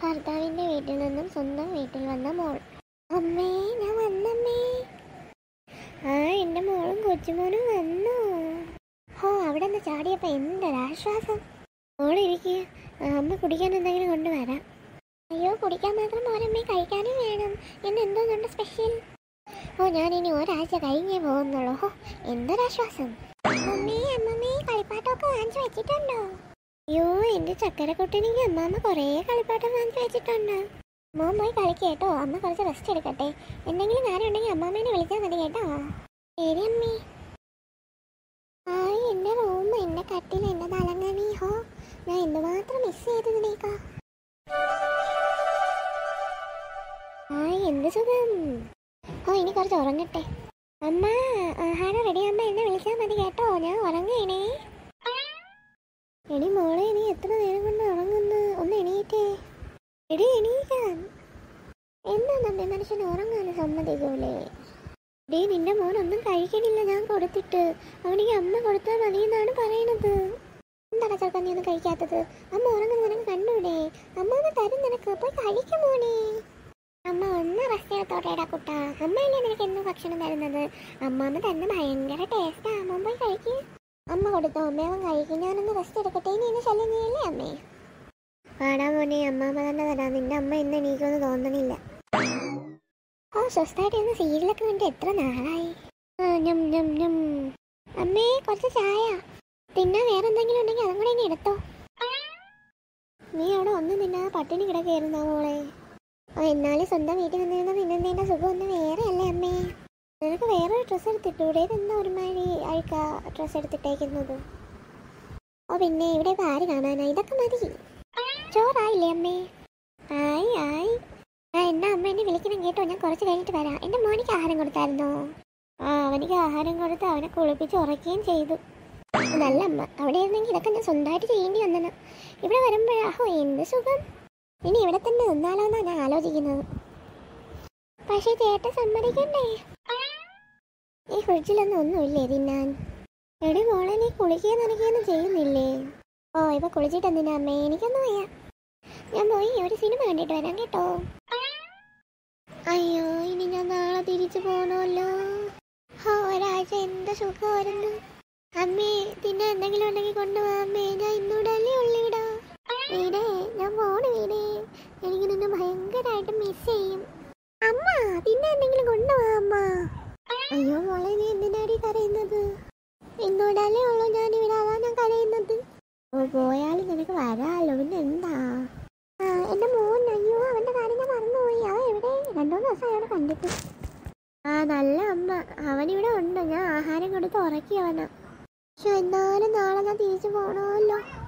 ഭർത്താവിന്റെ വീട്ടിൽ നിന്നും സ്വന്തം വീട്ടിൽ വന്ന മോൾ അമ്മേ ഞാൻ വന്നമ്മേ ആ എൻ്റെ മോളും കൊച്ചുമോനും വന്നു ഹോ അവിടെ നിന്ന് ചാടിയപ്പോൾ എന്തൊരാശ്വാസം മോളിരിക്കുക അമ്മ കുടിക്കാൻ എന്തെങ്കിലും കൊണ്ടുവരാം അയ്യോ കുടിക്കാൻ മാത്രം പോരമ്മേ കഴിക്കാനും വേണം ഇന്ന് എന്തോന്നുണ്ട് സ്പെഷ്യൽ ഓ ഞാൻ ഇനി ഒരാഴ്ച കഴിഞ്ഞേ പോകുന്നുള്ളൂ ഹോ എന്തൊരാശ്വാസം അമ്മേ അമ്മമ്മേ കളിപ്പാട്ടമൊക്കെ വാങ്ങിച്ചു വെച്ചിട്ടുണ്ടോ അയ്യോ എൻ്റെ ചക്കരക്കുട്ടനിക്ക് അമ്മാമ്മ കുറേ കളിപ്പാട്ടം വാങ്ങിച്ചു വെച്ചിട്ടുണ്ട് മോൻ പോയി കളിക്ക് കേട്ടോ അമ്മ കുറച്ച് റെസ്റ്റ് എടുക്കട്ടെ എന്തെങ്കിലും കാര്യം ഉണ്ടെങ്കിൽ അമ്മാമ്മേനെ വിളിച്ചാൽ മതി കേട്ടോ ശരി അമ്മേ ആയി എൻ്റെ റൂം എൻ്റെ കട്ടിൽ എൻ്റെ തലങ്ങണി ഹോ ഞാൻ എന്തുമാത്രം മിസ് ചെയ്തതിനേക്കാ ആയി എന്ത് സുഖം ഓ ഇനി കുറച്ച് ഉറങ്ങട്ടെ അമ്മ ആഹാരം റെഡിയാകുമ്പോൾ എന്നെ വിളിച്ചാൽ മതി കേട്ടോ ഞാൻ ഉറങ്ങണേ എടി മോളെ നീ എത്ര നേരം കൊണ്ട് ഉറങ്ങുന്നു ഒന്ന് എണീറ്റേ എടി എണീക്കാൻ എന്താ നമ്മെ മനുഷ്യൻ ഉറങ്ങാൻ സമ്മതിക്കൂലേ ഡേ നിന്റെ മോൻ ഒന്നും കഴിക്കണില്ല ഞാൻ കൊടുത്തിട്ട് അവനിക്ക് അമ്മ കൊടുത്താൽ മതി എന്നാണ് പറയണത് എന്താണ് ചെറുക്കാൻ നീ ഒന്നും കഴിക്കാത്തത് അമ്മ ഉറങ്ങുന്നത് നിനക്ക് കണ്ടൂടെ അമ്മ ഒന്ന് തരും നിനക്ക് പോയി കഴിക്കും മോനെ അമ്മ ഒന്ന് റെസ്റ്റ് എടുത്തോട്ടേടാ കുട്ടാ അമ്മയല്ലേ നിനക്ക് എന്നും ഭക്ഷണം തരുന്നത് അമ്മാമ്മ തന്നെ ഭയങ്കര ടേസ്റ്റാ അമ്മ പോയി കഴിക്ക് അമ്മ കൊടുത്തോ അമ്മയവൻ കഴിക്കും ഞാനൊന്ന് റെസ്റ്റ് എടുക്കട്ടെ ഇനി എന്നെ ശല്യം ചെയ്യല്ലേ അമ്മേ പാടാ മോനെ അമ്മാമ്മ തന്നെ തരാം നിന്റെ അമ്മ ഇന്ന് എണീക്കുമെന്ന് തോന്നണില്ല ഓ സ്വസ്ഥമായിട്ട് ഇന്ന് സീരിയലൊക്കെ കണ്ടിട്ട് എത്ര നാളായി ആ, ഞം ഞം ഞം അമ്മേ കുറച്ച് ചായ തിന്നാൻ വേറെ എന്തെങ്കിലും ഉണ്ടെങ്കിൽ അതും കൂടെ ഇനി എടുത്തോ നീ അവിടെ ഒന്നും തിന്നാതെ പട്ടിണി കിടക്കായിരുന്നോ മോളെ ഓ എന്നാലും സ്വന്തം വീട്ടിൽ നിന്നിരുന്ന പിന്നെന്തേണ്ട സുഖം ഒന്ന് വേറെ അല്ലേ അമ്മേ നിനക്ക് വേറൊരു ഡ്രസ്സ് എടുത്തിട്ടൂടെ ഇതെന്താ ഒരുമാതിരി അഴുക്ക ഡ്രസ്സ് എടുത്തിട്ടേക്കുന്നത് ഓ പിന്നെ ഇവിടെ ഇപ്പൊ ആര് കാണാനാ ഇതൊക്കെ മതി ചോറായില്ലേ അമ്മേ ആയി ആയി ആ എന്നാ അമ്മ എന്നെ വിളിക്കണം കേട്ടോ ഞാൻ കുറച്ച് കഴിഞ്ഞിട്ട് വരാം എൻ്റെ മോനിക്ക് ആഹാരം കൊടുത്തായിരുന്നോ ആ അവനിക്ക് ആഹാരം കൊടുത്ത് അവനെ കുളിപ്പിച്ച് ഉറക്കുകയും ചെയ്തു നല്ല അമ്മ അവിടെ ഇരുന്നെങ്കിൽ ഇതൊക്കെ ഞാൻ സ്വന്തമായിട്ട് ചെയ്യേണ്ടി വന്നന ഇവിടെ വരുമ്പോഴാഹോ എന്ത് സുഖം ഇനി ഇവിടെ തന്നെ നിന്നാലോ എന്നാണ് ഞാൻ ആലോചിക്കുന്നത് പക്ഷേ ചേട്ടൻ സമ്മതിക്കണ്ടേ ഈ ഫ്രിഡ്ജിലൊന്നും ഒന്നുമില്ലേ തിന്നാൻ എടി മോളെ നീ കുളിക്കുകയും നനയ്ക്കുകയൊന്നും ചെയ്യുന്നില്ലേ ഓ ഇപ്പൊ കുളിച്ചിട്ട് എന്തിനാ അമ്മേ എനിക്കൊന്നും വയ്യ ഞാൻ പോയി ഒരു സിനിമ കണ്ടിട്ട് വരാം കേട്ടോ അയ്യോ ഇനി ഞാൻ നാളെ തിരിച്ചു പോണമല്ലോ ഹോ ഒരാഴ്ച എന്ത് സുഖമായിരുന്നു അമ്മേ പിന്നെ എന്തെങ്കിലും ഉണ്ടെങ്കിൽ കൊണ്ടുപോവാ അമ്മേ ഞാൻ ഇന്നൂടെ അല്ലേ ഉള്ളു ഇവിടെ വീടേ ഞാൻ പോണു വീടേ എനിക്ക് നിന്നെ ഭയങ്കരമായിട്ട് മിസ് ചെയ്യും അമ്മ പിന്നെ എന്തെങ്കിലും കൊണ്ടുപോവാ അമ്മ അയ്യോ മോളെ നീ എന്തിനാടി കരയുന്നത് ഇന്നൂടല്ലേ ഉള്ളൂ ഞാൻ ഇവിടെ അതാ ഞാൻ കരയുന്നത് ഓ പോയാലും നിനക്ക് വരാമല്ലോ പിന്നെ എന്താ ആ എന്റെ മോൻ അയ്യോ അവന്റെ കാര്യം ഞാൻ മറന്നുപോയി അവൻ എവിടെ രണ്ടുമൂന്ന് ദിവസം അയാളെ കണ്ടിട്ട് ആ നല്ല അമ്മ അവനിവിടെ ഉണ്ട് ഞാൻ ആഹാരം കൊടുത്ത് ഉറക്കി അവനാ പക്ഷെ എന്നാലും നാളെ ഞാൻ തിരിച്ചു പോണമല്ലോ